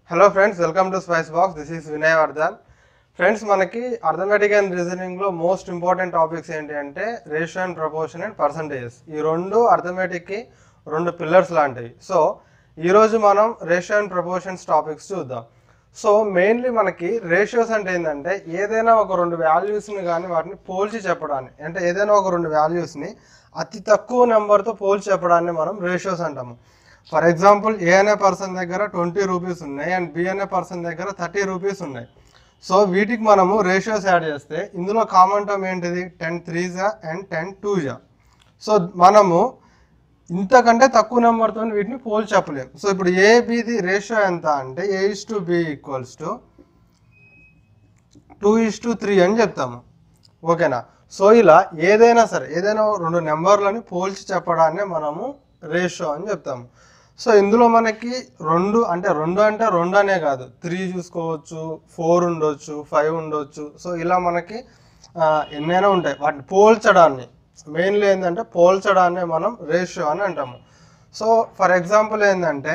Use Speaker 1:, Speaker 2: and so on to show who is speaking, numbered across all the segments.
Speaker 1: Hello friends welcome to spice box this is Vinay Vardhan friends మనకి arithmetic and రీజనింగ్లో most important topics ఏంటి అంటే ratio and proportion and percentages ఈ రెండు అర్థమెటిక్కి రెండు పిల్లర్స్ లాంటివి సో ఈరోజు మనం రేషియో అండ్ ప్రపోర్షన్స్ టాపిక్స్ చూద్దాం సో మెయిన్లీ మనకి రేషియోస్ అంటే ఏంటంటే ఏదైనా ఒక రెండు వాల్యూస్ని కానీ వాటిని పోల్చి చెప్పడాన్ని అంటే ఏదైనా ఒక రెండు వాల్యూస్ని అతి తక్కువ నెంబర్తో పోల్చి చెప్పడాన్ని మనం రేషియోస్ అంటాము ఫర్ ఎగ్జాంపుల్ ఏ అనే పర్సన్ దగ్గర ట్వంటీ రూపీస్ ఉన్నాయి అండ్ బి అనే పర్సన్ దగ్గర థర్టీ రూపీస్ ఉన్నాయి సో వీటికి మనము రేషియోస్ యాడ్ చేస్తే ఇందులో కామన్ టర్మ్ ఏంటిది టెన్ త్రీజా అండ్ టెన్ టూజా సో మనము ఇంతకంటే తక్కువ నెంబర్తో వీటిని పోల్చి చెప్పలేము సో ఇప్పుడు ఏ బిది రేషియో ఎంత అంటే A is to B equals to two is to three అని చెప్తాము ఓకేనా సో ఇలా ఏదైనా సరే ఏదైనా రెండు నెంబర్లని పోల్చి చెప్పడాన్ని మనము రేషియో అని చెప్తాము సో ఇందులో మనకి రెండు అంటే రెండు అంటే రెండు అనే కాదు త్రీ చూసుకోవచ్చు ఫోర్ ఉండొచ్చు ఫైవ్ ఉండొచ్చు సో ఇలా మనకి ఆ, ఎన్నైనా ఉంటాయి వాటిని పోల్చడాన్ని మెయిన్లీ ఏంటంటే పోల్చడాన్ని మనం రేషియో అని అంటాము సో ఫర్ ఎగ్జాంపుల్ ఏంటంటే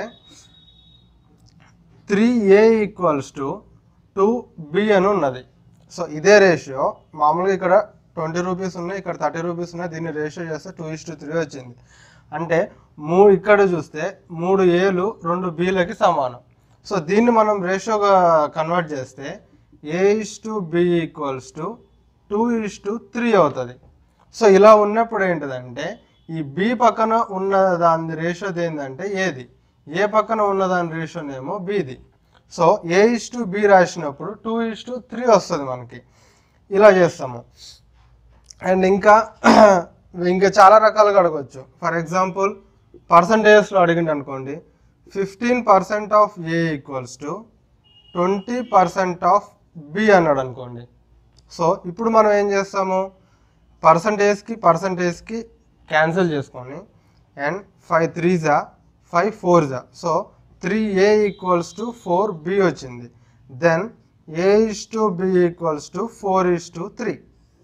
Speaker 1: three A equals to two B అని ఉన్నది సో ఇదే రేషియో మామూలుగా ఇక్కడ ట్వంటీ రూపీస్ ఉన్నాయి ఇక్కడ థర్టీ రూపీస్ ఉన్నాయి దీన్ని రేషియో చేస్తే టూ ఇస్ టు త్రీ వచ్చింది అంటే మూ ఇక్కడ చూస్తే మూడు ఏలు రెండు బీలకి సమానం సో దీన్ని మనం రేషియోగా కన్వర్ట్ చేస్తే A is to B equals to two is to three అవుతుంది సో ఇలా ఉన్నప్పుడు ఏంటిదంటే ఈ బి పక్కన ఉన్న దాని రేషియో ఏంటంటే ఏది ఏ పక్కన ఉన్న దాని రేషియోనేమో బిది so A is to B రాసినప్పుడు టూ ఇస్ టు త్రీ వస్తుంది మనకి ఇలా చేస్తాము అండ్ ఇంకా ఇంకా చాలా రకాలుగా అడగవచ్చు ఫర్ ఎగ్జాంపుల్ పర్సంటేజెస్లో అడిగింది అనుకోండి fifteen percent of A equals to twenty percent of B అన్నాడు అనుకోండి సో ఇప్పుడు మనం ఏం చేస్తాము పర్సంటేజ్కి పర్సంటేజ్కి క్యాన్సిల్ చేసుకొని అండ్ ఫైవ్ త్రీ జా ఫైవ్ ఫోర్ జా so three A equals to four B వచ్చింది then A is to B equals to four is to three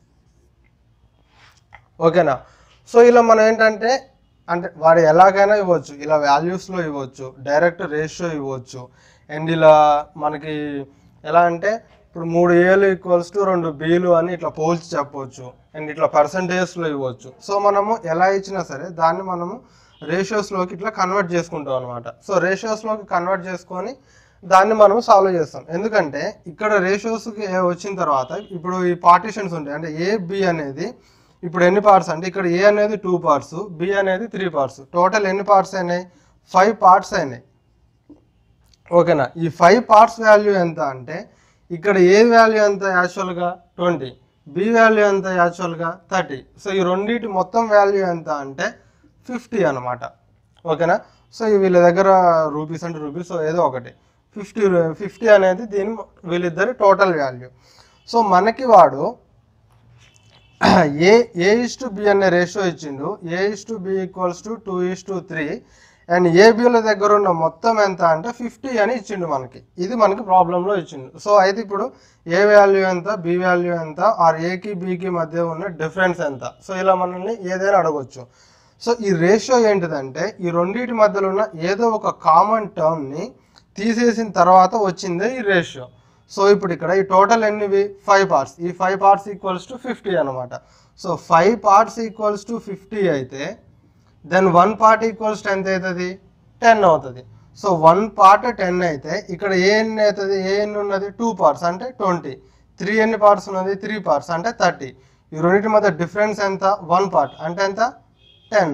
Speaker 1: ఓకేనా సో ఇలా మనం ఏంటంటే అంటే వాడు ఎలాగైనా ఇవ్వచ్చు ఇలా వాల్యూస్లో ఇవ్వచ్చు డైరెక్ట్ రేషియో ఇవ్వచ్చు అండ్ ఇలా మనకి ఎలా అంటే ఇప్పుడు మూడు ఏలు ఈక్వల్స్ టు రెండు బీలు అని ఇట్లా పోల్చి చెప్పవచ్చు అండ్ ఇట్లా పర్సంటేజ్లో ఇవ్వచ్చు సో మనము ఎలా ఇచ్చినా సరే దాన్ని మనము రేషియోస్లోకి ఇట్లా కన్వర్ట్ చేసుకుంటాం అనమాట సో రేషియోస్లోకి కన్వర్ట్ చేసుకొని దాన్ని మనం సాల్వ్ చేస్తాం ఎందుకంటే ఇక్కడ రేషియోస్కి వచ్చిన తర్వాత ఇప్పుడు ఈ పార్టీషన్స్ ఉంటాయి అంటే ఏ బి అనేది ఇప్పుడు ఎన్ని పార్ట్స్ అంటే ఇక్కడ ఏ అనేది టూ పార్ట్స్ బి అనేది త్రీ పార్ట్స్ టోటల్ ఎన్ని పార్ట్స్ అయినాయి ఫైవ్ పార్ట్స్ అయినాయి ఓకేనా ఈ ఫైవ్ పార్ట్స్ వాల్యూ ఎంత అంటే ఇక్కడ ఏ వాల్యూ ఎంత యాక్చువల్గా ట్వంటీ బి వాల్యూ ఎంత యాక్చువల్గా థర్టీ సో ఈ రెండింటి మొత్తం వాల్యూ ఎంత అంటే ఫిఫ్టీ అనమాట ఓకేనా సో ఈ వీళ్ళ దగ్గర రూపీస్ అంటే రూపీస్ సో ఏదో ఒకటి ఫిఫ్టీ ఫిఫ్టీ అనేది దీని వీళ్ళిద్దరి టోటల్ వాల్యూ సో మనకి వాడు A A is to B అనే రేషియో ఇచ్చిండు A is to B equals to two is to three and ఏబిల దగ్గర ఉన్న మొత్తం ఎంత అంటే ఫిఫ్టీ అని ఇచ్చిండు మనకి ఇది మనకి ప్రాబ్లంలో ఇచ్చిండు సో అయితే ఇప్పుడు ఏ వాల్యూ ఎంత బి వాల్యూ ఎంత ఆర్ ఏకి బికి మధ్య ఉన్న డిఫరెన్స్ ఎంత సో ఇలా మనల్ని ఏదైనా అడగొచ్చు సో ఈ రేషియో ఏంటిదంటే ఈ రెండింటి మధ్యలో ఉన్న ఏదో ఒక కామన్ టర్మ్ని తీసేసిన తర్వాత వచ్చిందే ఈ రేషియో సో ఇప్పుడు ఇక్కడ ఈ టోటల్ ఎన్నివి ఫైవ్ పార్ట్స్ ఈ five parts equals to fifty అనమాట so five parts equals to fifty అయితే then one part equals to ఎంత అవుతుంది టెన్ అవుతుంది సో వన్ పార్ట్ టెన్ అయితే ఇక్కడ ఏ ఎన్ని అవుతుంది ఏ ఎన్ని ఉన్నది టూ పార్ట్స్ అంటే ట్వంటీ త్రీ ఎన్ని పార్ట్స్ ఉన్నది త్రీ పార్ట్స్ అంటే థర్టీ ఈ రెండింటి మధ్య డిఫరెన్స్ ఎంత వన్ పార్ట్ అంటే ఎంత టెన్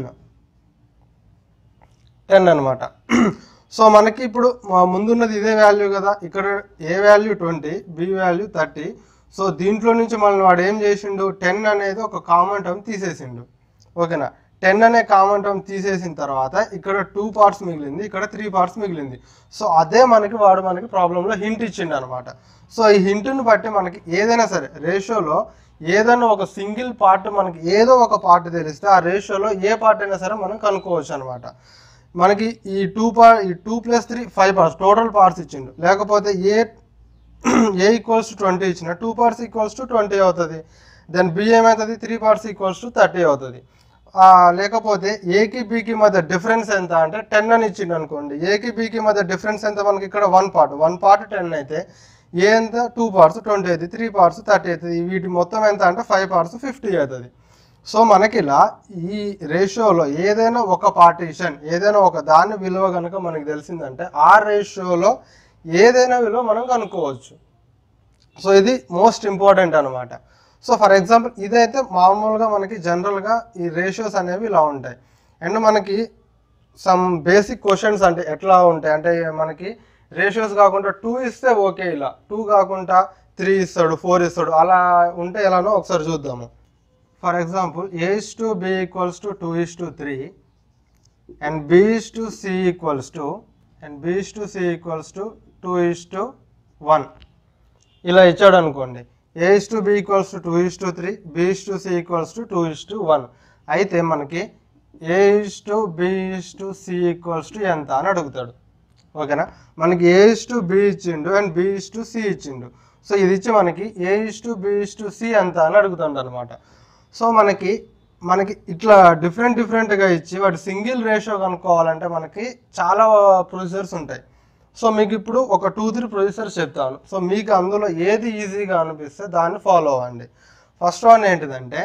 Speaker 1: టెన్ అనమాట సో మనకి ఇప్పుడు మా ముందున్నది ఇదే వాల్యూ కదా ఇక్కడ A value twenty B value thirty so దీంట్లో నుంచి మనం వాడు ఏం చేసిండు టెన్ అనేది ఒక కామన్ టర్మ్ తీసేసిండు ఓకేనా టెన్ అనే కామన్ టర్మ్ తీసేసిన తర్వాత ఇక్కడ టూ పార్ట్స్ మిగిలింది ఇక్కడ త్రీ పార్ట్స్ మిగిలింది సో అదే మనకి వాడు మనకి ప్రాబ్లంలో హింట్ ఇచ్చిండు అనమాట సో ఈ హింట్ని బట్టి మనకి ఏదైనా సరే రేషియోలో ఏదైనా ఒక సింగిల్ పార్ట్ మనకి ఏదో ఒక పార్ట్ తెలిస్తే ఆ రేషియోలో ఏ పార్ట్ అయినా సరే మనం కనుక్కోవచ్చు అనమాట మనకి ఈ టూ పార్ ఈ two plus three five parts total parts ఇచ్చిండు లేకపోతే A A equals to twenty ఇచ్చిన two parts equals to twenty అవుతుంది దెన్ బి ఏమవుతుంది three parts equals to thirty అవుతుంది ఆ, లేకపోతే ఏకి బికి మధ్య డిఫరెన్స్ ఎంత అంటే టెన్ అని ఇచ్చిండు అనుకోండి ఏకి బికి మధ్య డిఫరెన్స్ ఎంత మనకి ఇక్కడ one part one part ten అయితే ఏ ఎంత టూ పార్ట్స్ ట్వంటీ అవుతుంది త్రీ పార్ట్స్ థర్టీ అవుతుంది వీటి మొత్తం ఎంత అంటే ఫైవ్ పార్ట్స్ ఫిఫ్టీ అవుతుంది సో మనకి ఇలా ఈ రేషియోలో ఏదైనా ఒక పార్టీషన్ ఏదైనా ఒక దాని విలువ కనుక మనకి తెలిసిందంటే ఆ రేషియోలో ఏదైనా విలువ మనం కనుక్కోవచ్చు సో ఇది మోస్ట్ ఇంపార్టెంట్ అనమాట సో ఫర్ ఎగ్జాంపుల్ ఇదైతే మామూలుగా మనకి జనరల్గా ఈ రేషియోస్ అనేవి ఇలా ఉంటాయి అండ్ మనకి సమ్ బేసిక్ క్వశ్చన్స్ అంటే ఎట్లా ఉంటాయి అంటే మనకి రేషియోస్ కాకుండా టూ ఇస్తే ఓకే ఇలా టూ కాకుండా త్రీ ఇస్తాడు ఫోర్ ఇస్తాడు అలా ఉంటే ఎలానో ఒకసారి చూద్దాము for example A is to B equals to two is to three and B is to C equals to and B is to C equals to two is to one ఇలా ఇచ్చాడు అనుకోండి A is to B equals to two is to three B is to C equals to two is to one అయితే మనకి A is to B is to C equals to ఎంత అని అడుగుతాడు ఓకేనా మనకి ఏ ఇస్ టు బి ఇచ్చిండు and B is to C ఇచ్చిండు so ఇది ఇచ్చి మనకి A is to B is to C ఎంత అని అడుగుతాడు అనమాట సో మనకి మనకి ఇట్లా డిఫరెంట్ డిఫరెంట్గా ఇచ్చి వాటి సింగిల్ రేషియో కనుక్కోవాలంటే మనకి చాలా ప్రొసీజర్స్ ఉంటాయి సో మీకు ఇప్పుడు ఒక టూ త్రీ ప్రొసీజర్స్ చెప్తాను సో మీకు అందులో ఏది ఈజీగా అనిపిస్తే దాన్ని ఫాలో అవ్వండి ఫస్ట్ వన్ ఏంటిదంటే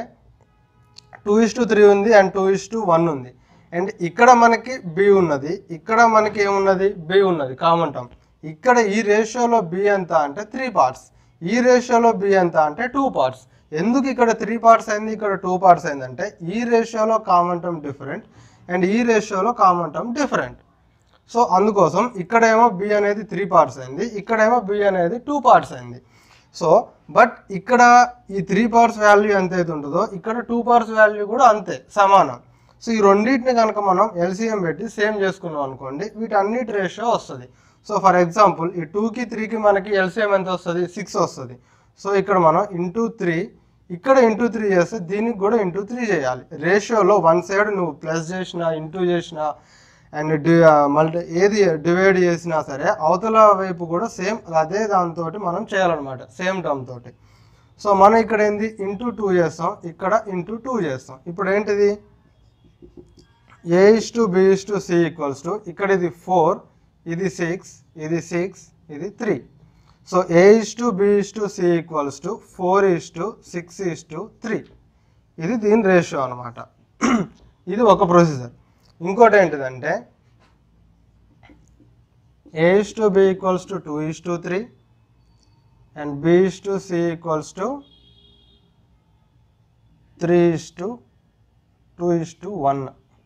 Speaker 1: టూ ఇస్ టు త్రీ ఉంది and two is to one ఉంది అండ్ ఇక్కడ మనకి బి ఉన్నది ఇక్కడ మనకి ఏమున్నది బి ఉన్నది కామన్ టర్మ్ ఇక్కడ ఈ రేషియోలో బి ఎంత అంటే త్రీ పార్ట్స్ ఈ రేషియోలో బి ఎంత అంటే టూ పార్ట్స్ ఎందుకు ఇక్కడ త్రీ పార్ట్స్ అయింది ఇక్కడ టూ పార్ట్స్ అయిందంటే ఈ రేషియోలో కామన్ టర్మ్ డిఫరెంట్ అండ్ ఈ రేషియోలో కామన్ టర్మ్ డిఫరెంట్ సో అందుకోసం ఇక్కడేమో బి అనేది త్రీ పార్ట్స్ అయింది ఇక్కడేమో బి అనేది టూ పార్ట్స్ అయింది సో బట్ ఇక్కడ ఈ త్రీ పార్ట్స్ వాల్యూ ఎంత అయితే ఉంటుందో ఇక్కడ టూ పార్ట్స్ వాల్యూ కూడా అంతే సమానం సో ఈ రెండింటిని కనుక మనం ఎల్సిఎం పెట్టి సేమ్ చేసుకున్నాం అనుకోండి వీటన్నిటి రేషియో వస్తుంది సో ఫర్ ఎగ్జాంపుల్ ఈ టూకి త్రీకి మనకి ఎల్సిఎం ఎంత వస్తుంది సిక్స్ వస్తుంది సో ఇక్కడ మనం ఇంటూ త్రీ ఇక్కడ ఇంటూ త్రీ చేస్తే దీనికి కూడా ఇంటూ త్రీ చేయాలి రేషియోలో వన్ సైడ్ నువ్వు ప్లస్ చేసినా ఇంటూ చేసినా అండ్ డి మల్టీ ఏది డివైడ్ చేసినా సరే అవతల వైపు కూడా సేమ్ అదే దాంతో మనం చేయాలన్నమాట సేమ్ టర్మ్ తోటి సో మనం ఇక్కడ ఏంది ఇంటూ టూ చేస్తాం ఇక్కడ ఇంటూ టూ చేస్తాం ఇప్పుడు ఏంటిది A is to B is to C equals to ఇక్కడ ఇది ఫోర్ ఇది సిక్స్ ఇది సిక్స్ ఇది three so A is to B is to C equals to four is to six is to three ఇది దీని రేషియో అనమాట ఇది ఒక ప్రొసీజర్ ఇంకోటి ఏంటిదంటే A is to B equals to two is to three and B is to C equals to three is to two is to one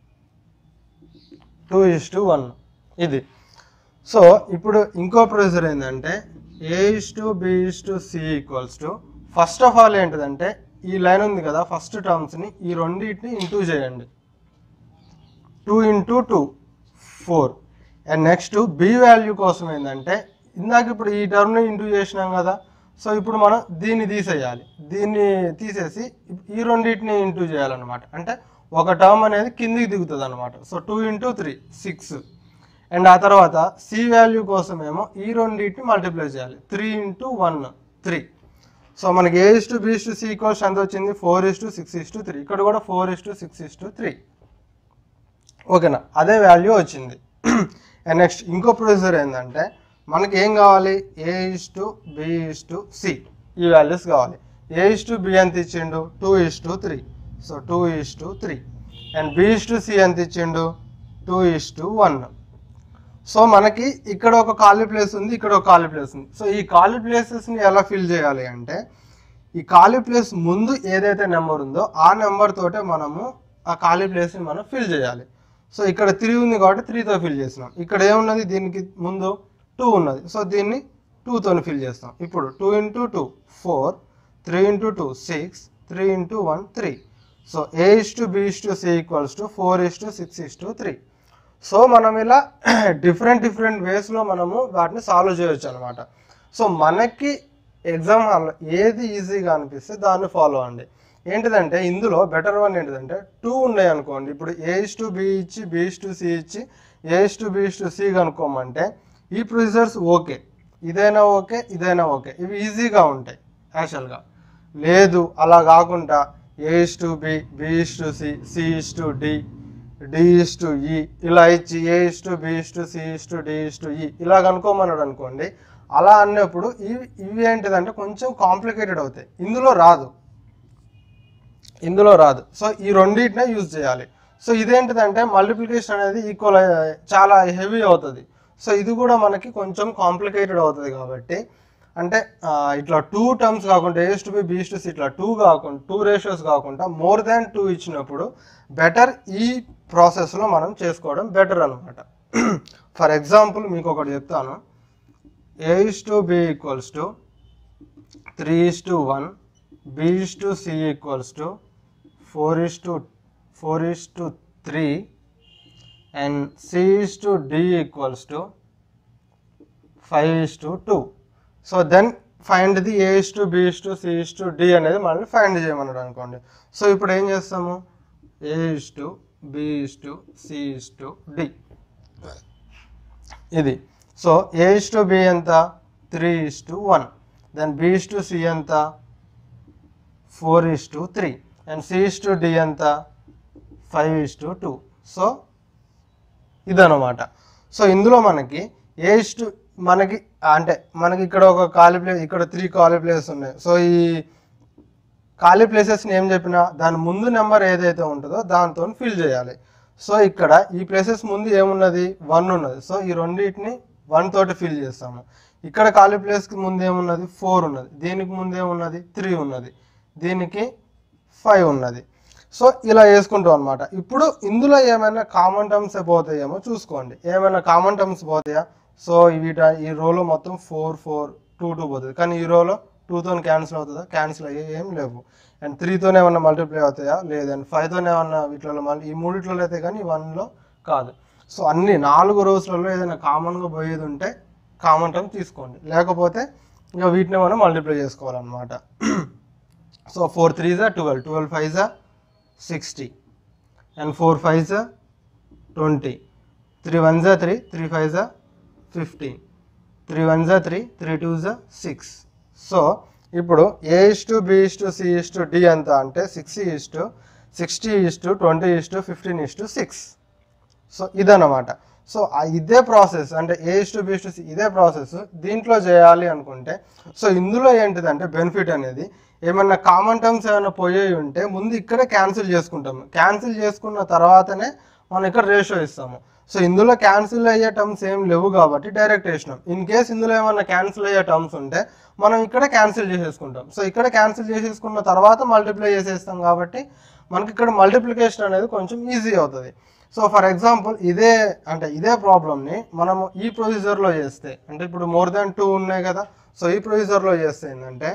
Speaker 1: two is to one ఇది so ఇప్పుడు ఇంకో procedure ఏంటంటే A is to B is to C equals to first of all ఏంటిదంటే ఈ line ఉంది కదా first టర్మ్స్ని ఈ రెండింటిని ఇంటూ చేయండి two into two four and next B value కోసం ఏంటంటే ఇందాక ఇప్పుడు ఈ టర్మ్ని ఇంటూ చేసినాం కదా సో ఇప్పుడు మనం దీన్ని తీసేయాలి దీన్ని తీసేసి ఈ రెండింటిని ఇంటూ చేయాలన్నమాట అంటే ఒక టర్మ్ అనేది కిందికి దిగుతుంది అనమాట so two into three six and ఆ తర్వాత సి వాల్యూ కోసం ఏమో ఈ రెండింటిని మల్టిప్లై చేయాలి three into one three so మనకి A is to B is to C equals ఎంత వచ్చింది four is to six is to three ఇక్కడ కూడా four is to six is to three ఓకేనా అదే వాల్యూ వచ్చింది అండ్ నెక్స్ట్ ఇంకో ప్రొసీజర్ ఏంటంటే మనకి ఏం కావాలి A is to B is to C ఈ వాల్యూస్ కావాలి ఏ ఇస్ టు బి ఎంత ఇచ్చిండు two is to three so two is to three and B is to C ఎంత ఇచ్చిండు two is to one so మనకి ఇక్కడ ఒక ఖాళీ ప్లేస్ ఉంది ఇక్కడ ఒక ఖాళీ ప్లేస్ ఉంది సో ఈ ఖాళీ ప్లేసెస్ని ఎలా ఫిల్ చేయాలి అంటే ఈ ఖాళీ ప్లేస్ ముందు ఏదైతే నెంబర్ ఉందో ఆ నెంబర్ తోటే మనము ఆ ఖాళీ ప్లేస్ని మనం ఫిల్ చేయాలి సో ఇక్కడ త్రీ ఉంది కాబట్టి త్రీతో ఫిల్ చేసినాం ఇక్కడ ఏమున్నది దీనికి ముందు టూ ఉన్నది సో దీన్ని టూతో ఫిల్ చేస్తాం ఇప్పుడు two into two four three into two six three into one three so A is to B is to C equals to four is to six is to three so మనం ఇలా different different వేస్లో మనము వాటిని solve చేయొచ్చు అనమాట so మనకి exam హాల్లో ఏది ఈజీగా అనిపిస్తే దాన్ని ఫాలో అండి ఏంటిదంటే ఇందులో బెటర్ వన్ ఏంటిదంటే టూ ఉన్నాయి అనుకోండి ఇప్పుడు ఏ ఇస్ టు బి ఇచ్చి బి ఇస్ టు సి ఇచ్చి A is to B is to C కనుక్కోమంటే ఈ ప్రొసీజర్స్ ఓకే ఇదైనా ఓకే ఇదైనా ఓకే ఇవి ఈజీగా ఉంటాయి యాక్చువల్గా లేదు అలా కాకుండా A is to B B is to C C is to D D is to E ఇలా ఇచ్చి A is to B is to C is to D is to E ఇలా కనుక్కోమన్నాడు అనుకోండి అలా అన్నప్పుడు ఇవి ఇవి ఏంటిదంటే కొంచెం కాంప్లికేటెడ్ అవుతాయి ఇందులో రాదు ఇందులో రాదు సో ఈ రెండింటినే యూజ్ చేయాలి సో ఇదేంటిదంటే మల్టిప్లికేషన్ అనేది ఈక్వల్ చాలా హెవీ అవుతుంది సో ఇది కూడా మనకి కొంచెం కాంప్లికేటెడ్ అవుతుంది కాబట్టి అంటే ఆ, ఇట్లా టూ టర్మ్స్ కాకుండా A's to B B's to C ఇట్లా టూ కాకుండా టూ రేషియోస్ కాకుండా మోర్ దాన్ టూ ఇచ్చినప్పుడు బెటర్ ఈ ప్రాసెస్లో మనం చేసుకోవడం బెటర్ అనమాట ఫర్ ఎగ్జాంపుల్ మీకు ఒకటి చెప్తాను a is to B equals to three is to one b is to C equals to four is to four is to three and C is to D equals to five is to two so then find the a is to B is to C is to d అనేది మనల్ని find చేయమన్నాడు అనుకోండి so ఇప్పుడు ఏం చేస్తాము a is to B is to C is to D ఇది so A is to B ఎంత three is to one then B is to C ఎంత four is to three and C is to D ఎంత five is to two so ఇదనమాట so ఇందులో మనకి A is to మనకి అంటే మనకి ఇక్కడ ఒక ఖాళీ ప్లేస్ ఇక్కడ త్రీ ఖాళీ ప్లేసెస్ ఉన్నాయి సో ఈ ఖాళీ ప్లేసెస్ని ఏం చెప్పినా దాని ముందు నెంబర్ ఏదైతే ఉంటుందో దాంతో ఫిల్ చేయాలి సో ఇక్కడ ఈ ప్లేసెస్ ముందు ఏమున్నది వన్ ఉన్నది సో ఈ రెండింటిని వన్ తోటి ఫిల్ చేస్తాము ఇక్కడ ఖాళీ ప్లేస్కి ముందు ఏమున్నది ఫోర్ ఉన్నది దీనికి ముందు ఏమున్నది త్రీ ఉన్నది దీనికి ఫైవ్ ఉన్నది సో ఇలా వేసుకుంటాం అనమాట ఇప్పుడు ఇందులో ఏమైనా కామన్ టర్మ్స్ పోతాయేమో చూసుకోండి ఏమైనా కామన్ టర్మ్స్ పోతాయా సో వీట ఈ రోలో మొత్తం ఫోర్ ఫోర్ టూ టూ పోతుంది కానీ ఈ రోలో టూతో క్యాన్సిల్ అవుతుందా క్యాన్సిల్ అయ్యే ఏం లేవు అండ్ త్రీతోనే ఏమన్నా మల్టిప్లై అవుతాయా లేదు అండ్ ఫైవ్తోనే ఏమన్నా వీటిలో మళ్ళీ ఈ మూడిట్లో అయితే కానీ వన్లో కాదు సో అన్ని నాలుగు రోజులలో ఏదైనా కామన్గా పోయేది ఉంటే కామన్ టర్మ్ తీసుకోండి లేకపోతే ఇక వీటిని మనం మల్టిప్లై చేసుకోవాలన్నమాట సో ఫోర్ త్రీ జా ట్వెల్వ్ ట్వెల్వ్ ఫైవ్ జా సిక్స్టీ అండ్ ఫోర్ ఫైవ్ జా ట్వంటీ త్రీ వన్ జా త్రీ త్రీ ఫైవ్ జా ఫిఫ్టీన్ త్రీ వన్ జా త్రీ త్రీ టూ జా సిక్స్ సో ఇప్పుడు A is to B is to C is to D ఎంత అంటే six is to sixty is to twenty is to fifteen is to six so ఇదన్నమాట so ఆ ఇదే process అంటే A is to B to C ఇదే process దీంట్లో చేయాలి అనుకుంటే సో ఇందులో ఏంటిదంటే బెనిఫిట్ అనేది ఏమన్నా కామన్ టర్మ్స్ ఏమైనా పోయేవి ఉంటే ముందు ఇక్కడే క్యాన్సిల్ చేసుకుంటాము క్యాన్సిల్ చేసుకున్న తర్వాతనే మనం ఇక్కడ రేషియో ఇస్తాము సో ఇందులో క్యాన్సిల్ అయ్యే టర్మ్స్ ఏం లేవు కాబట్టి డైరెక్ట్ వేసినాం ఇన్ కేస్ ఇందులో ఏమన్నా క్యాన్సిల్ అయ్యే టర్మ్స్ ఉంటే మనం ఇక్కడ క్యాన్సిల్ చేసేసుకుంటాం సో ఇక్కడ క్యాన్సిల్ చేసేసుకున్న తర్వాత మల్టిప్లై చేసేస్తాం కాబట్టి మనకి ఇక్కడ మల్టిప్లికేషన్ అనేది కొంచెం ఈజీ అవుతుంది సో ఫర్ ఎగ్జాంపుల్ ఇదే అంటే ఇదే ప్రాబ్లమ్ని మనము ఈ ప్రొసీజర్లో చేస్తే అంటే ఇప్పుడు మోర్ దాన్ టూ ఉన్నాయి కదా సో ఈ ప్రొసీజర్లో చేస్తే ఏంటంటే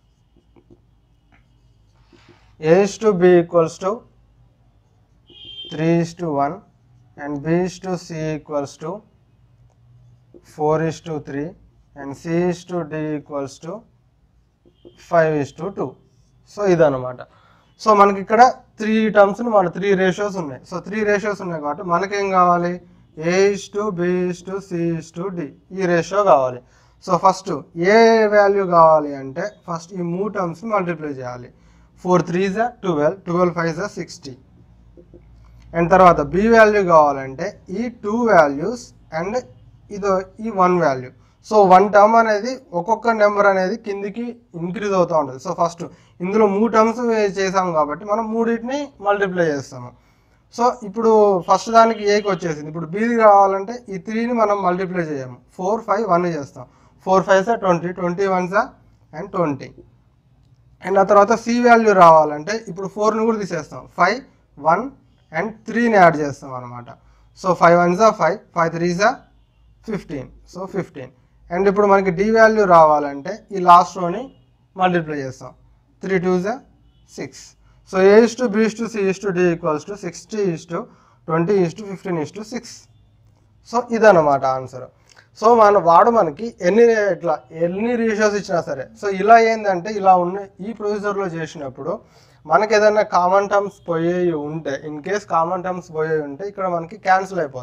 Speaker 1: A is to B equals to three is to one and B is to C equals to four is to three and C is to D equals to five is to two so ఇదన్నమాట so మనకి ఇక్కడ three terms మన three ratios ఉన్నాయి so three ratios ఉన్నాయి కాబట్టి మనకేం కావాలి A is to B is to C is to D ఈ రేషియో కావాలి సో ఫస్ట్ ఏ వాల్యూ కావాలి అంటే ఫస్ట్ ఈ మూడు టర్మ్స్ మల్టిప్లై చేయాలి ఫోర్ త్రీ జా ట్వెల్వ్ ట్వెల్వ్ ఫైవ్ జా సిక్స్టీ అండ్ తర్వాత బి వాల్యూ కావాలంటే ఈ టూ వాల్యూస్ అండ్ ఇదో ఈ one value so one term అనేది ఒక్కొక్క నెంబర్ అనేది కిందికి ఇంక్రీజ్ అవుతూ ఉంటుంది సో ఫస్ట్ ఇందులో మూడు టర్మ్స్ చేసాం కాబట్టి మనం మూడింటిని మల్టిప్లై చేస్తాము సో ఇప్పుడు ఫస్ట్ దానికి ఏకి వచ్చేసింది ఇప్పుడు బీది కావాలంటే ఈ త్రీని మనం మల్టిప్లై చేయము ఫోర్ ఫైవ్ వన్ చేస్తాం ఫోర్ ఫైవ్ సా ట్వంటీ ట్వంటీ వన్ సా అండ్ ట్వంటీ అండ్ ఆ తర్వాత సి వాల్యూ రావాలంటే ఇప్పుడు ఫోర్ని కూడా తీసేస్తాం ఫైవ్ వన్ అండ్ త్రీని యాడ్ చేస్తాం అనమాట సో ఫైవ్ వన్ జా ఫైవ్ ఫైవ్ త్రీ జా ఫిఫ్టీన్ సో ఫిఫ్టీన్ అండ్ ఇప్పుడు మనకి డి వాల్యూ రావాలంటే ఈ లాస్ట్ రోని మల్టిప్లై చేస్తాం త్రీ టూ జా six so A is to B is to C is to D equals to sixty is to twenty is to fifteen is to six so ఇదన్నమాట answer so మన వాడు మనకి ఎన్ని ఇట్లా ఎన్ని రేషియోస్ ఇచ్చినా సరే సో ఇలా ఏంటంటే ఇలా ఉన్న ఈ ప్రొసీజర్లో చేసినప్పుడు మనకి ఏదైనా కామన్ టర్మ్స్ పోయేవి ఉంటే ఇన్ కేస్ కామన్ టర్మ్స్ పోయేవి ఉంటే ఇక్కడ మనకి క్యాన్సిల్ అయిపోతాయి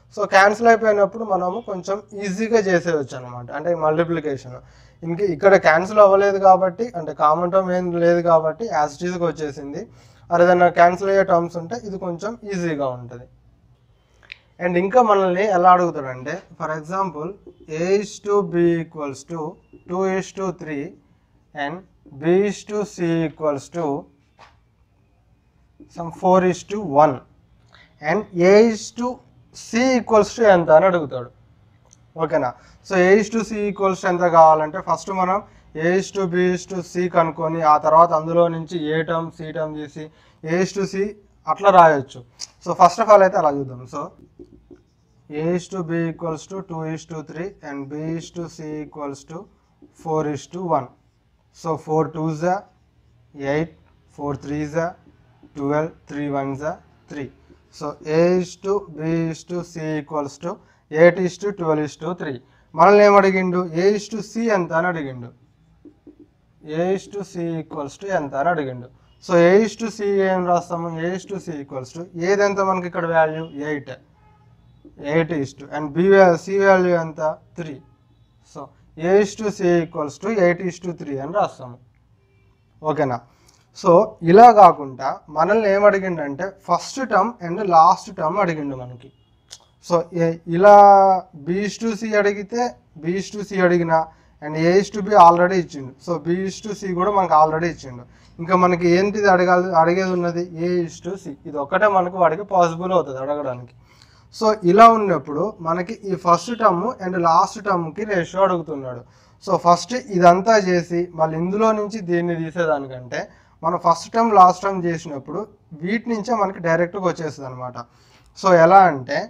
Speaker 1: సో క్యాన్సిల్ అయిపోయినప్పుడు మనము కొంచెం ఈజీగా చేసేయచ్చు అనమాట అంటే మల్టిప్లికేషన్ ఇంక ఇక్కడ క్యాన్సిల్ అవ్వలేదు కాబట్టి అంటే కామన్ టర్మ్ ఏం లేదు కాబట్టి యాజ్ టీజ్గా వచ్చేసింది అది ఏదైనా క్యాన్సిల్ అయ్యే టర్మ్స్ ఉంటే ఇది కొంచెం ఈజీగా ఉంటుంది అండ్ ఇంకా మనల్ని ఎలా అడుగుతాడంటే for example A is to B equals to two is to three and B is to C equals to some four is to one and A is to C equals to ఎంత అని అడుగుతాడు ఓకేనా so A is to C equals ఎంత కావాలంటే first మనం A is to B is to C కనుక్కొని ఆ తర్వాత అందులో నుంచి ఏ టర్మ్ సి టర్మ్ తీసి ఏ ఇస్ టు సి అట్లా రాయొచ్చు సో ఫస్ట్ ఆఫ్ ఆల్ అయితే అలా చూద్దాం so A is to B equals to two is to three and B is to C equals to four is to one so four two జా eight four three జా twelve three one జా three so A is to B is to C equals to eight is to twelve is to three మనల్ని ఏం అడిగిండు A is to C ఎంత అని అడిగిండు A is to C equals to ఎంత అని అడిగిండు so A is to C ఏం రాస్తాము A is to C equals to ఏది ఎంత మనకి ఇక్కడ value eight eight is to and B C value ఎంత three so A is to C equals to eight is to three అని రాస్తాము ఓకేనా సో ఇలా కాకుండా మనల్ని ఏం అడిగిండంటే first term and last term అడిగిండు మనకి సో ఏ- ఇలా బీస్ టు సి అడిగితే బీస్ టు సి అడిగిన and A's to B already ఇచ్చిండు సో బీస్ టు సి కూడా మనకు ఆల్రెడీ ఇచ్చిండు ఇంకా మనకి ఏంటిది అడగాలి అడిగేది ఉన్నది ఏ ఇస్ టు సి ఇది ఒక్కటే మనకు వాడికి పాసిబుల్ అవుతుంది అడగడానికి సో ఇలా ఉన్నప్పుడు మనకి ఈ ఫస్ట్ టర్మ్ అండ్ లాస్ట్ టర్మ్కి రేషియో అడుగుతున్నాడు సో ఫస్ట్ ఇదంతా చేసి మళ్ళీ ఇందులో నుంచి దీన్ని తీసేదానికంటే మనం ఫస్ట్ టర్మ్ లాస్ట్ టర్మ్ చేసినప్పుడు వీటి నుంచే మనకి డైరెక్ట్గా వచ్చేస్తుంది అనమాట సో ఎలా అంటే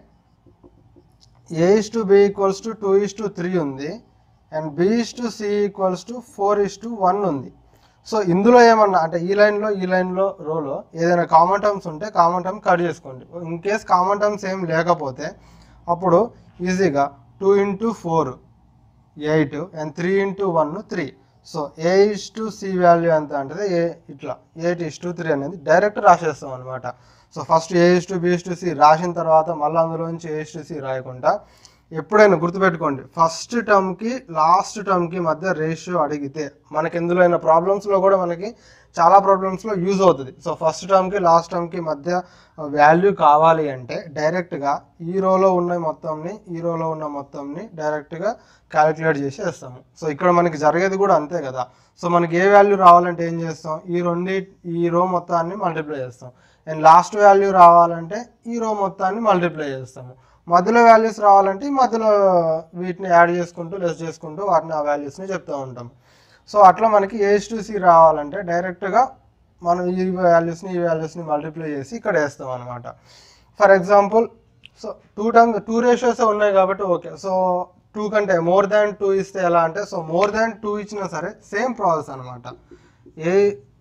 Speaker 1: A is to B equals to two is to three ఉంది and B is to C equals to four is to one ఉంది సో ఇందులో ఏమన్నా అంటే ఈ లైన్లో ఈ లైన్లో రోలో ఏదైనా కామన్ టర్మ్స్ ఉంటే కామన్ టర్మ్ కట్ చేసుకోండి ఇన్ కేస్ కామన్ టర్మ్స్ ఏం లేకపోతే అప్పుడు ఈజీగా two into four eight and three into one three so A is to C value ఎంత అంటే ఏ ఇట్లా ఎయిట్ ఇస్ టు త్రీ అనేది డైరెక్ట్ రాసేస్తాం అనమాట so first A is to B is to C రాసిన తర్వాత మళ్ళీ అందులోంచి ఏ ఇస్ టు సి రాయకుండా ఎప్పుడైనా గుర్తుపెట్టుకోండి ఫస్ట్ టర్మ్కి లాస్ట్ టర్మ్కి మధ్య రేషియో అడిగితే మనకి ఎందులో అయినా ప్రాబ్లమ్స్లో కూడా మనకి చాలా ప్రాబ్లమ్స్లో యూజ్ అవుతుంది సో ఫస్ట్ టర్మ్కి లాస్ట్ టర్మ్కి మధ్య వాల్యూ కావాలి అంటే డైరెక్ట్గా ఈ రోలో ఉన్న మొత్తంని ఈ రోలో ఉన్న మొత్తంని డైరెక్ట్గా క్యాలిక్యులేట్ చేసి వేస్తాము సో ఇక్కడ మనకి జరిగేది కూడా అంతే కదా సో మనకి ఏ వాల్యూ రావాలంటే ఏం చేస్తాం ఈ రెండు ఈ రో మొత్తాన్ని మల్టిప్లై చేస్తాం అండ్ లాస్ట్ వాల్యూ రావాలంటే ఈ రో మొత్తాన్ని మల్టిప్లై చేస్తాము మధ్యలో వాల్యూస్ రావాలంటే ఈ మధ్యలో వీటిని యాడ్ చేసుకుంటూ లెస్ చేసుకుంటూ వాటిని ఆ వాల్యూస్ని చెప్తూ ఉంటాం సో అట్లా మనకి ఏస్ టు సి రావాలంటే డైరెక్ట్గా మనం ఈ వాల్యూస్ని ఈ వాల్యూస్ని మల్టిప్లై చేసి ఇక్కడ వేస్తాం అనమాట for example so two term two ratios ఉన్నాయి కాబట్టి ఓకే సో టూ కంటే మోర్ దాన్ టూ ఇస్తే ఎలా అంటే సో మోర్ దాన్ టూ ఇచ్చినా సరే సేమ్ ప్రాసెస్ అనమాట A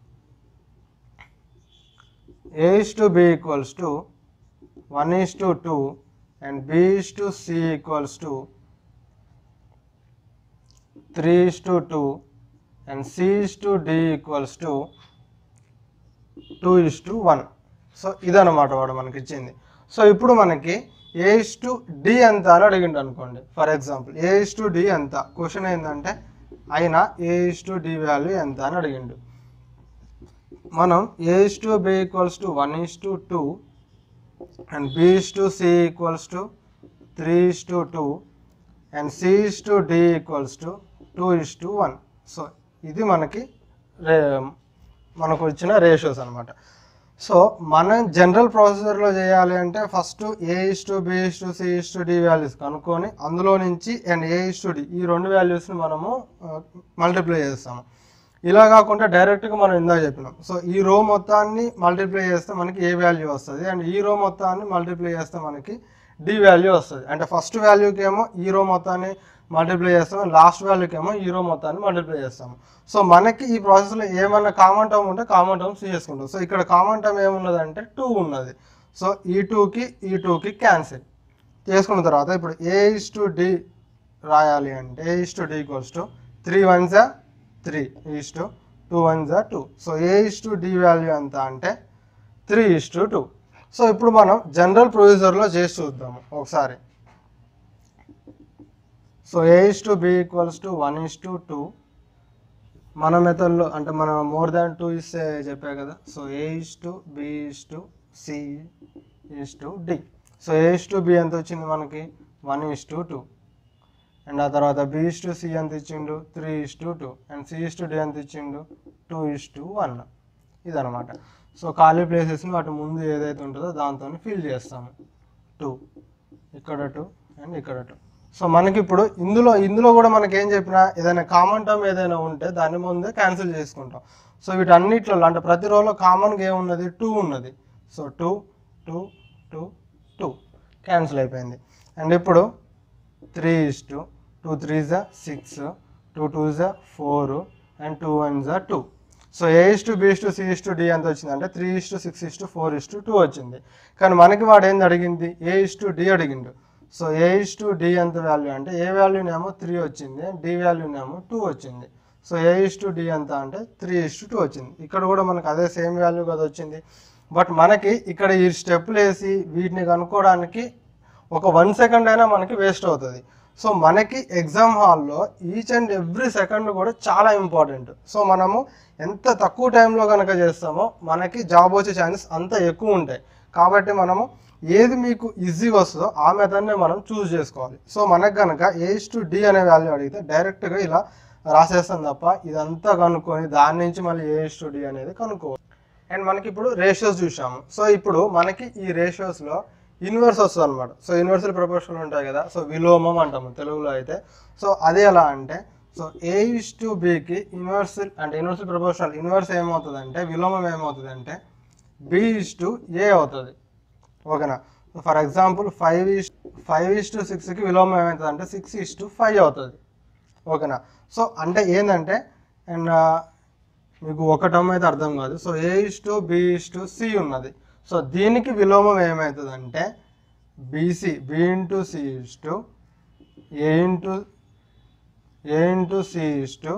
Speaker 1: A is to B equals to one is to two and B is to C equals to three is to two and C is to D equals to two is to one so ఇదన్నమాట వాడు మనకి ఇచ్చింది so ఇప్పుడు మనకి A is to D ఎంత అని అడిగిండు అనుకోండి for example A is to D ఎంత క్వశ్చన్ ఏంటంటే అయినా A is to D value ఎంత అని అడిగిండు మనం A is to B equals to one is to two and B is to C equals to three is to two and C is to D equals to two is to one so ఇది మనకి రే మనకు వచ్చిన ratios అనమాట so మనం general ప్రాసెసర్లో చేయాలి అంటే first A is to B is to C is to D values కనుక్కొని అందులో నుంచి and A is to D ఈ రెండు వాల్యూస్ని మనము మల్టిప్లై చేస్తాము ఇలా కాకుండా డైరెక్ట్గా మనం ఇందాక చెప్పినాం సో ఈ రో మొత్తాన్ని మల్టిప్లై చేస్తే మనకి ఏ వాల్యూ వస్తుంది అండ్ ఈ రో మొత్తాన్ని మల్టిప్లై చేస్తే మనకి డి వాల్యూ వస్తుంది అంటే ఫస్ట్ వాల్యూకి ఏమో ఈ రో మొత్తాన్ని మల్టిప్లై చేస్తాం లాస్ట్ వాల్యూకి ఏమో ఈ రో మొత్తాన్ని మల్టిప్లై చేస్తాము సో మనకి ఈ ప్రాసెస్లో ఏమన్నా కామన్ టర్మ్ ఉంటే కామన్ టర్మ్స్ చేసుకుంటాం సో ఇక్కడ కామన్ టర్మ్ ఏమున్నదంటే టూ ఉన్నది సో ఈ టూకి ఈ టూకి క్యాన్సిల్ చేసుకున్న తర్వాత ఇప్పుడు ఏ ఇస్ టు డి రాయాలి అంటే A is to D equals to three one జా three is to two one జా two so A is to D value ఎంత అంటే three is to two so ఇప్పుడు మనం జనరల్ ప్రొసీజర్లో చేసి చూద్దాము ఒకసారి so A is to B equals to one is to two మన మెథడ్లో అంటే మనం మోర్ దాన్ టూ ఇస్తే చెప్పా కదా so A is to B is to C is to D so A is to B ఎంత వచ్చింది మనకి one is to two and ఆ తర్వాత బి ఇస్ టు సి ఎంత ఇచ్చిండు three is to two and C is to D ఎంత ఇచ్చిండు two is to one ఇదనమాట సో ఖాళీ ప్లేసెస్ని వాటి ముందు ఏదైతే ఉంటుందో దాంతో ఫిల్ చేస్తాము టూ ఇక్కడ టూ అండ్ ఇక్కడ టూ సో మనకి ఇప్పుడు ఇందులో ఇందులో కూడా మనకి ఏం చెప్పినా ఏదైనా కామన్ టర్మ్ ఏదైనా ఉంటే దాని ముందే క్యాన్సిల్ చేసుకుంటాం సో వీటన్నిటిలో అంటే ప్రతి రోలో కామన్గా ఏమున్నది టూ ఉన్నది so two two two two cancel అయిపోయింది అండ్ ఇప్పుడు three is to two three జా సిక్స్ టూ టూ జా ఫోర్ అండ్ టూ వన్ జా two so A is to B is to C is to D ఎంత వచ్చింది అంటే three is to six is to four is to two వచ్చింది కానీ మనకి వాడు ఏంది అడిగింది ఏ ఇస్ టు డి అడిగిండు so A is to D ఎంత వాల్యూ అంటే ఏ వాల్యూనేమో త్రీ వచ్చింది డి వాల్యూనేమో టూ వచ్చింది so A is to D ఎంత అంటే త్రీ ఇస్ టు టూ వచ్చింది ఇక్కడ కూడా మనకు అదే సేమ్ వాల్యూ కదా వచ్చింది బట్ మనకి ఇక్కడ ఈ స్టెప్లు వేసి వీటిని కనుక్కోవడానికి ఒక వన్ సెకండ్ అయినా మనకి వేస్ట్ అవుతుంది సో మనకి ఎగ్జామ్ హాల్లో ఈచ్ అండ్ ఎవ్రీ సెకండ్ కూడా చాలా ఇంపార్టెంట్ సో మనము ఎంత తక్కువ టైంలో కనుక చేస్తామో మనకి జాబ్ వచ్చే ఛాన్సెస్ అంత ఎక్కువ ఉంటాయి కాబట్టి మనము ఏది మీకు ఈజీగా వస్తుందో ఆ మెథడ్నే మనం చూస్ చేసుకోవాలి సో మనకు కనుక ఏజ్ టు డి అనే వాల్యూ అడిగితే డైరెక్ట్గా ఇలా రాసేస్తాం తప్ప ఇదంతా కనుక్కొని దాని నుంచి మళ్ళీ ఏజ్ టు డి అనేది కనుక్కోవాలి అండ్ మనకి ఇప్పుడు రేషియోస్ చూసాము సో ఇప్పుడు మనకి ఈ రేషియోస్లో ఇన్వర్స్ వస్తుంది అనమాట సో యూనివర్సల్ ప్రపోర్షన్లు ఉంటాయి కదా సో విలోమం అంటాము తెలుగులో అయితే సో అది ఎలా అంటే సో ఏ ఇస్ టు బికి ఇన్వర్సల్ అంటే యూనివర్సల్ ప్రపోర్షనల్ ఇన్వర్స్ ఏమవుతుంది అంటే విలోమం ఏమవుతుంది అంటే బి ఇస్ టు ఏ అవుతుంది ఓకేనా for example five is five is to సిక్స్కి విలోమం ఏమవుతుంది అంటే సిక్స్ ఇస్ టు ఫైవ్ అవుతుంది ఓకేనా సో అంటే ఏంటంటే అండ్ మీకు ఒక టర్మ్ అయితే అర్థం కాదు so A is to B is to C ఉన్నది సో దీనికి విలోమం ఏమవుతుంది అంటే BC B into C is to A into A into C is to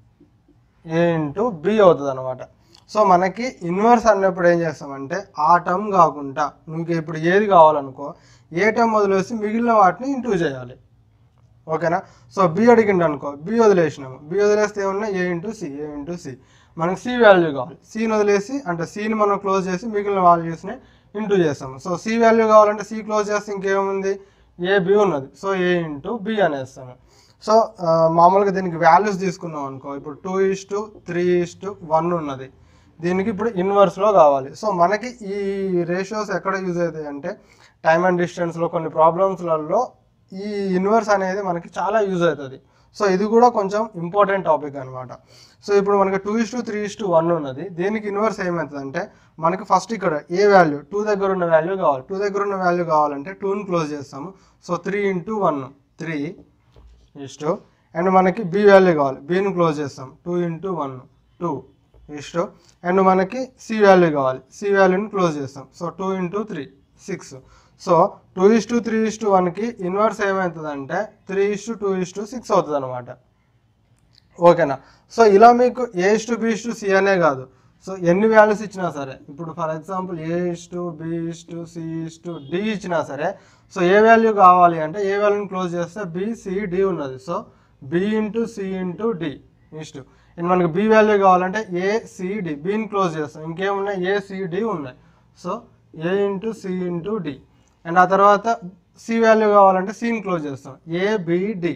Speaker 1: A into B అవుతుంది అనమాట సో మనకి ఇన్వర్స్ అన్నప్పుడు ఏం చేస్తామంటే ఆ టర్మ్ కాకుండా మీకు ఇప్పుడు ఏది కావాలనుకో ఏ టర్మ్ వదిలేసి మిగిలిన వాటిని ఇంటూ చేయాలి ఓకేనా సో బి అడిగిండు అనుకో బి వదిలేసినాము బి వదిలేస్తే ఏమన్నా A into C A into C మనకి సి వాల్యూ కావాలి సిని వదిలేసి అంటే సిని మనం క్లోజ్ చేసి మిగిలిన వాల్యూస్ని ఇంటూ చేస్తాము సో సి వాల్యూ కావాలంటే సి క్లోజ్ చేస్తే ఇంకేముంది ఏ బి ఉన్నది సో ఏ ఇంటూ బి అనేస్తాము సో ఆ, మామూలుగా దీనికి వాల్యూస్ తీసుకున్నాం అనుకో ఇప్పుడు two is to three is to one ఉన్నది దీనికి ఇప్పుడు ఇన్వర్స్లో కావాలి సో మనకి ఈ రేషియోస్ ఎక్కడ యూజ్ అవుతాయి అంటే టైమ్ అండ్ డిస్టెన్స్లో కొన్ని ప్రాబ్లమ్స్లలో ఈ ఇన్వర్స్ అనేది మనకి చాలా యూజ్ అవుతుంది సో ఇది కూడా కొంచెం ఇంపార్టెంట్ టాపిక్ అనమాట సో ఇప్పుడు మనకి two is to three is to one ఉన్నది దీనికి ఇన్వర్స్ ఏమవుతుంది అంటే మనకి ఫస్ట్ ఇక్కడ ఏ వాల్యూ టూ దగ్గర ఉన్న వాల్యూ కావాలి టూ దగ్గర ఉన్న వాల్యూ కావాలంటే టూని క్లోజ్ చేస్తాము so three into one three is to and మనకి బి వాల్యూ కావాలి బీని క్లోజ్ చేస్తాం two into one two is to and మనకి సి వాల్యూ కావాలి సి వాల్యూని క్లోజ్ చేస్తాం so two into three six so two is to three is to వన్కి inverse ఏమవుతుందంటే three is to two is to six అవుతుంది అనమాట ఓకేనా సో ఇలా మీకు A is to B is to C అనే కాదు సో ఎన్ని వాల్యూస్ ఇచ్చినా సరే ఇప్పుడు for example A is to B is to C is to D ఇచ్చినా సరే సో ఏ వాల్యూ కావాలి అంటే ఏ వాల్యూని క్లోజ్ చేస్తే బి సి డి ఉన్నది so B into C into D is to and మనకి బి వాల్యూ కావాలంటే ఏ సిడి బిని క్లోజ్ చేస్తాం ఇంకేమున్నాయి ఏ సిడి ఉన్నాయి so A into C into D and ఆ తర్వాత సి వాల్యూ కావాలంటే సిని క్లోజ్ చేస్తాం ఏబిడి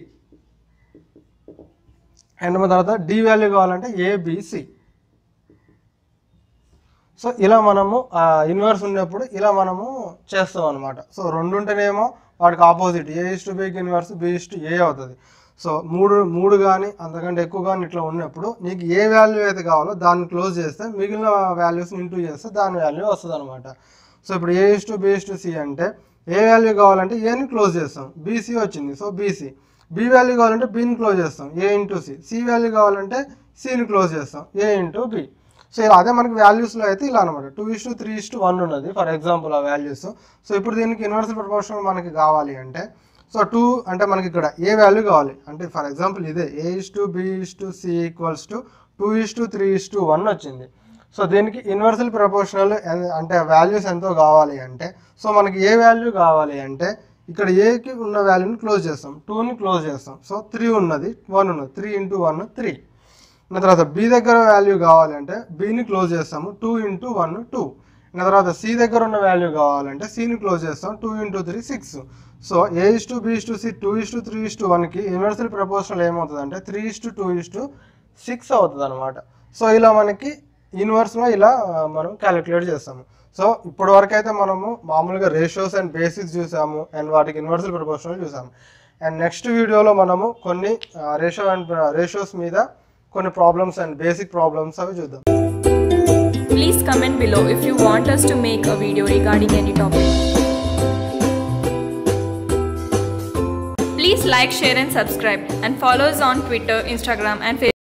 Speaker 1: అండ్ మన తర్వాత డి వాల్యూ కావాలంటే ఏబిసి సో ఇలా మనము ఇన్వర్స్ ఉన్నప్పుడు ఇలా మనము చేస్తాం అనమాట సో రెండు ఉంటేనేమో వాటికి ఆపోజిట్ ఏ ఇస్ టు బికి inverse B is to A అవుతుంది సో మూడు మూడు కానీ అంతకంటే ఎక్కువ కానీ ఇట్లా ఉన్నప్పుడు నీకు ఏ వాల్యూ అయితే కావాలో దాన్ని క్లోజ్ చేస్తే మిగిలిన వాల్యూస్ని ఇంటూ చేస్తే దాని వాల్యూ వస్తుంది అనమాట సో ఇప్పుడు A is to B is to C అంటే ఏ వాల్యూ కావాలంటే ఏని క్లోజ్ చేస్తాం బీసీ వచ్చింది సో బీసీ బి వాల్యూ కావాలంటే బిని క్లోజ్ చేస్తాం A into C C value కావాలంటే సిని క్లోజ్ చేస్తాం ఏ ఇంటూ బి సో ఇలా అదే మనకి వాల్యూస్లో అయితే ఇలా అనమాట two is to three is to one ఉన్నది ఫర్ ఎగ్జాంపుల్ ఆ వాల్యూస్ సో ఇప్పుడు దీనికి యూనివర్సల్ ప్రపోర్షన్ మనకి కావాలి అంటే సో టూ అంటే మనకి ఇక్కడ ఏ వాల్యూ కావాలి అంటే ఫర్ ఎగ్జాంపుల్ ఇదే A is to B is to C equals to two is to three is to one వచ్చింది సో దీనికి ఇన్వర్సల్ ప్రపోర్షనల్ అంటే వాల్యూస్ ఎంతో కావాలి అంటే సో మనకి ఏ వాల్యూ కావాలి అంటే ఇక్కడ ఏకి ఉన్న వాల్యూని క్లోజ్ చేస్తాం టూని క్లోజ్ చేస్తాం సో త్రీ ఉన్నది వన్ ఉన్నది త్రీ ఇంటూ వన్ త్రీ నా తర్వాత బి దగ్గర వాల్యూ కావాలి అంటే బిని క్లోజ్ చేస్తాము టూ ఇంటూ వన్ టూ నా తర్వాత సి దగ్గర ఉన్న వాల్యూ కావాలంటే సిని క్లోజ్ చేస్తాం two into three six so A is to B is to C two is to three is to వన్కి యూనివర్సల్ ప్రపోర్షనల్ ఏమవుతుంది అంటే three is to two is to six అవుతుంది అనమాట సో ఇలా మనకి ఇన్వర్స్లో ఇలా ఆ, మనం క్యాలిక్యులేట్ చేస్తాము సో ఇప్పటి వరకు అయితే మనము మామూలుగా రేషియోస్ అండ్ బేసిక్స్ చూసాము అండ్ వాటికి ఇన్వర్సల్ ప్రపోర్షనల్ చూసాము అండ్ నెక్స్ట్ వీడియోలో మనము కొన్ని రేషియో అండ్ రేషియోస్ మీద కొన్ని ప్రాబ్లమ్స్ అండ్ బేసిక్ ప్రాబ్లమ్స్ అవి చూద్దాం
Speaker 2: Please comment below if you want us to make a video regarding any topic. Please like, share and subscribe and follow us on Twitter, Instagram and Facebook.